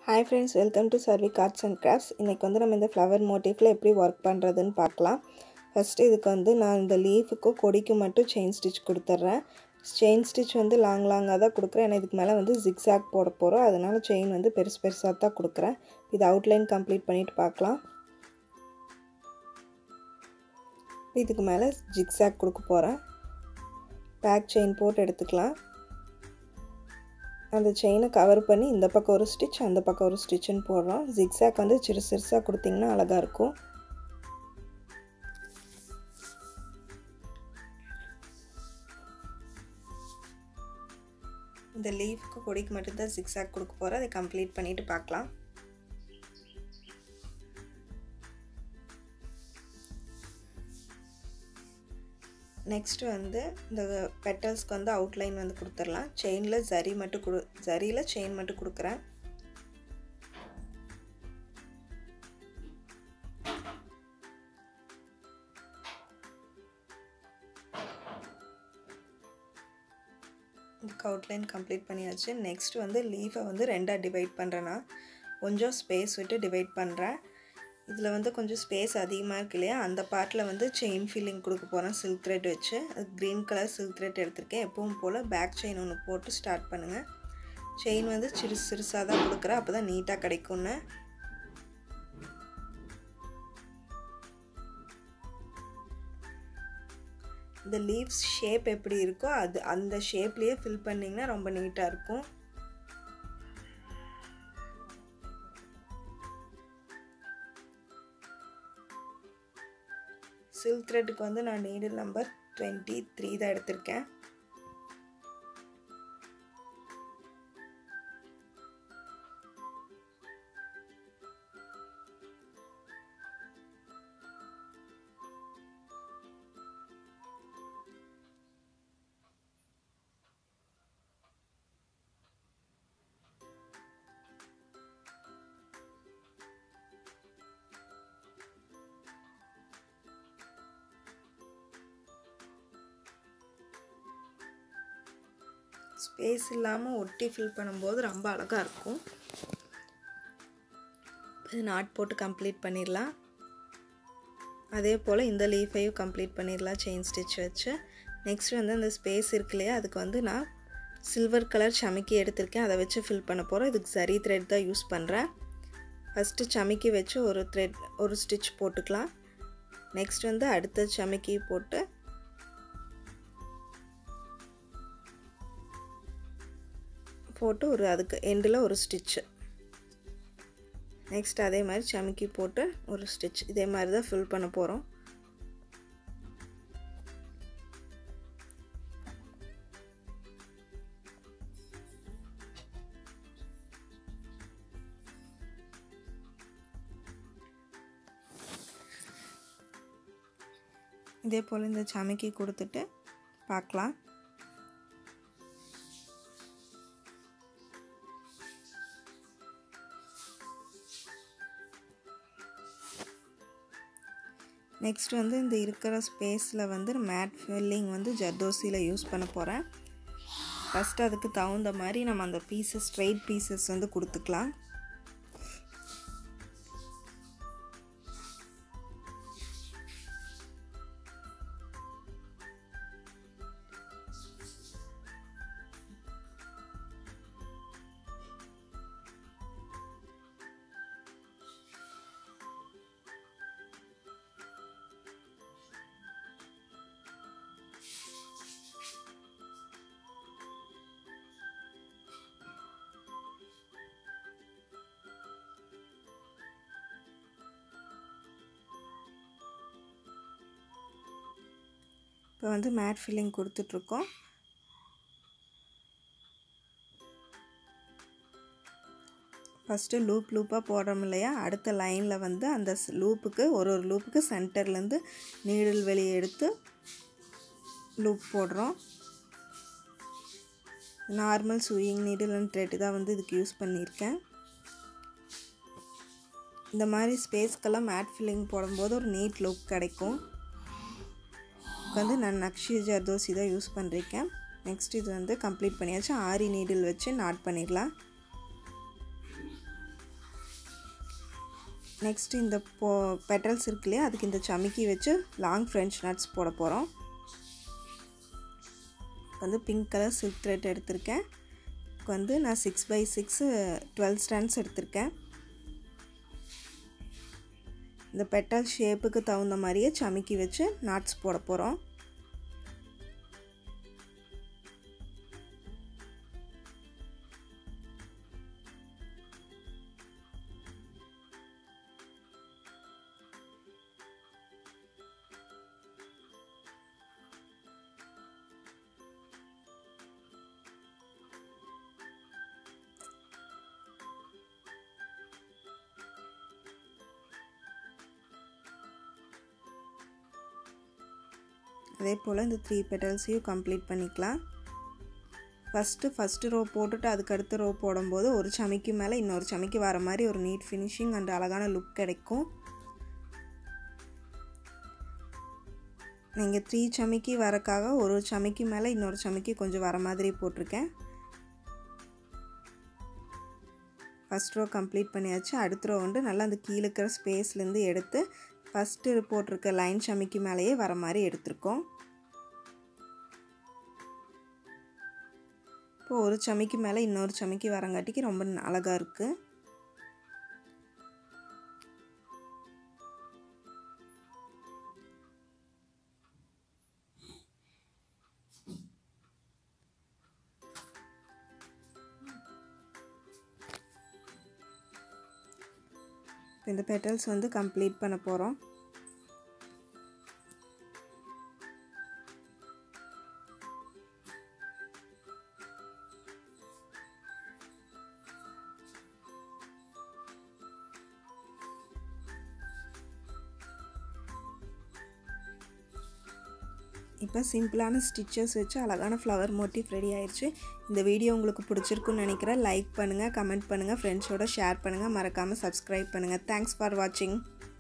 hi friends welcome to Sarvik arts and crafts இன்றைக்கி வந்து நம்ம இந்த ஃப்ளவர் மோட்டிஃபில் எப்படி ஒர்க் பண்ணுறதுன்னு பார்க்கலாம் ஃபஸ்ட்டு இதுக்கு வந்து நான் இந்த லீஃபுக்கும் கொடிக்கும் மட்டும் செயின் ஸ்டிச் கொடுத்துட்றேன் செயின் ஸ்டிச் வந்து லாங் லாங்காக தான் கொடுக்குறேன் ஏன்னா இதுக்கு மேலே வந்து ஜிக்ஸாக் போட போகிறோம் அதனால் செயின் வந்து பெருசு பெருசாக தான் கொடுக்குறேன் இது அவுட்லைன் கம்ப்ளீட் பண்ணிவிட்டு பார்க்கலாம் இதுக்கு மேலே ஜிக்ஸாக் கொடுக்க போகிறேன் பேக் செயின் போட்டு எடுத்துக்கலாம் அந்த செயினை கவர் பண்ணி இந்த பக்கம் ஒரு ஸ்டிச் அந்த பக்கம் ஒரு ஸ்டிச்சுன்னு போடுறோம் ஜிக்ஸாக் வந்து சிறு சிறுசாக கொடுத்திங்கன்னா அழகாக இருக்கும் இந்த லீஃப்க்கு கொடிக்கு மட்டும்தான் ஜிக்ஸாக் கொடுக்க போகிறோம் அதை கம்ப்ளீட் பண்ணிவிட்டு பார்க்கலாம் நெக்ஸ்ட்டு வந்து இந்த பெட்டல்ஸ்க்கு வந்து அவுட்லைன் வந்து கொடுத்துடலாம் செயினில் ஜரி மட்டும் கொடு ஜரியில் செயின் மட்டும் கொடுக்குறேன் இதுக்கு அவுட்லைன் கம்ப்ளீட் பண்ணியாச்சு நெக்ஸ்ட் வந்து லீஃபை வந்து ரெண்டாக டிவைட் பண்ணுறேன்னா கொஞ்சம் ஸ்பேஸ் விட்டு டிவைட் பண்ணுறேன் இதில் வந்து கொஞ்சம் ஸ்பேஸ் அதிகமாக இருக்கு இல்லையா அந்த பார்ட்டில் வந்து செயின் ஃபில்லிங் கொடுக்க போகிறேன் சில்க் த்ரெட் வச்சு அது க்ரீன் கலர் சில்க் த்ரெட் எடுத்திருக்கேன் எப்பவும் போல் பேக் செயின் ஒன்று போட்டு ஸ்டார்ட் பண்ணுங்கள் செயின் வந்து சிறு சிறுசாக தான் கொடுக்குறேன் அப்போ தான் நீட்டாக கிடைக்கும்னு இந்த லீவ்ஸ் ஷேப் எப்படி இருக்கோ அது அந்த ஷேப்லேயே ஃபில் பண்ணிங்கன்னா ரொம்ப நீட்டாக இருக்கும் சில்க் த்ரெட்டுக்கு வந்து நான் நீடில் நம்பர் டுவெண்ட்டி த்ரீ தான் எடுத்திருக்கேன் ஸ்பேஸ் இல்லாமல் ஒட்டி ஃபில் பண்ணும்போது ரொம்ப அழகாக இருக்கும் இது நாட் போட்டு கம்ப்ளீட் பண்ணிடலாம் அதே போல் இந்த லீஃபையும் கம்ப்ளீட் பண்ணிடலாம் செயின் ஸ்டிச் வச்சு நெக்ஸ்ட் வந்து அந்த ஸ்பேஸ் இருக்கு இல்லையா அதுக்கு வந்து நான் சில்வர் கலர் சமைக்கி எடுத்திருக்கேன் அதை வச்சு ஃபில் பண்ண போகிறோம் இதுக்கு சரி த்ரெட் தான் யூஸ் பண்ணுறேன் ஃபஸ்ட்டு சமைக்கி வச்சு ஒரு த்ரெட் ஒரு ஸ்டிச் போட்டுக்கலாம் நெக்ஸ்ட் வந்து அடுத்த சமைக்கி போட்டு போட்டு ஒரு அதுக்கு எண்டில் ஒரு ஸ்டிச்சு நெக்ஸ்ட் அதே மாதிரி சமைக்கி போட்டு ஒரு ஸ்டிச் இதே மாதிரி தான் ஃபில் பண்ண போகிறோம் இதே போல் இந்த சமைக்கி கொடுத்துட்டு பார்க்கலாம் நெக்ஸ்ட் வந்து இந்த இருக்கிற ஸ்பேஸில் வந்து மேட் ஃபில்லிங் வந்து ஜர்தோசியில் யூஸ் பண்ண போகிறேன் ஃபஸ்ட்டு அதுக்கு தகுந்த மாதிரி நம்ம அந்த பீசஸ் ஸ்ட்ரெயிட் பீசஸ் வந்து கொடுத்துக்கலாம் இப்போ வந்து மேட் ஃபில்லிங் கொடுத்துட்ருக்கோம் ஃபஸ்ட்டு லூப் லூப்பாக போடுறோம் இல்லையா அடுத்த லைனில் வந்து அந்த லூப்புக்கு ஒரு ஒரு லூப்புக்கு சென்டர்லேருந்து நீடில் வெளியே எடுத்து லூப் போடுறோம் normal sewing needle and thread தான் வந்து இதுக்கு யூஸ் பண்ணியிருக்கேன் இந்த மாதிரி ஸ்பேஸ்க்கெல்லாம் மேட் ஃபில்லிங் போடும்போது ஒரு நீட் லுக் கிடைக்கும் வந்து நான் நக்ஷி ஜர்தோசி தான் யூஸ் பண்ணியிருக்கேன் நெக்ஸ்ட் இது வந்து கம்ப்ளீட் பண்ணியாச்சு ஆரி நீடில் வச்சு நாட் பண்ணிடலாம் நெக்ஸ்ட் இந்த போ பெட்டல்ஸ் இருக்கு இல்லையா அதுக்கு இந்த சமிக்கி வச்சு லாங் ஃப்ரெஞ்ச் நட்ஸ் போட போகிறோம் வந்து பிங்க் கலர் சில்க் த்ரெட் எடுத்திருக்கேன் வந்து நான் six by six twelve strands எடுத்திருக்கேன் இந்த பெட்டல் ஷேப்புக்கு தகுந்த மாதிரியே சமிக்கி வச்சு நாட்ஸ் போட போகிறோம் அதே போல் இந்த த்ரீ பெட்டல்ஸையும் கம்ப்ளீட் பண்ணிக்கலாம் ஃபஸ்ட்டு ஃபஸ்ட்டு ரோ போட்டுட்டு அதுக்கு அடுத்த ரோ போடும்போது ஒரு சமைக்கு மேலே இன்னொரு சமைக்கு வர மாதிரி ஒரு நீட் ஃபினிஷிங் அண்ட் அழகான லுக் கிடைக்கும் நீங்கள் த்ரீ சமைக்கு வரக்காக ஒரு சமைக்கு மேலே இன்னொரு சமைக்கு கொஞ்சம் வர மாதிரி போட்டிருக்கேன் ஃபஸ்ட் ரோ கம்ப்ளீட் பண்ணியாச்சு அடுத்த ரோ வந்து நல்லா அந்த கீழே இருக்கிற ஸ்பேஸ்லேருந்து எடுத்து ஃபஸ்ட்டு போட்டிருக்க லைன் சமைக்கு மேலேயே வர மாதிரி எடுத்திருக்கோம் இப்போ ஒரு சமைக்கு மேலே இன்னொரு சமைக்கு வரங்காட்டிக்கு ரொம்ப அழகாக இருக்குது இந்த பெட்டல்ஸ் வந்து கம்ப்ளீட் பண்ண போகிறோம் இப்போ சிம்பிளான ஸ்டிச்சஸ் வச்சு அழகான ஃப்ளவர் மோட்டிவ் ரெடி ஆயிடுச்சு இந்த வீடியோ உங்களுக்கு பிடிச்சிருக்குன்னு நினைக்கிறேன் லைக் பண்ணுங்கள் கமெண்ட் பண்ணுங்கள் ஃப்ரெண்ட்ஸோட ஷேர் பண்ணுங்கள் மறக்காமல் சப்ஸ்கிரைப் பண்ணுங்கள் தேங்க்ஸ் ஃபார் வாட்சிங்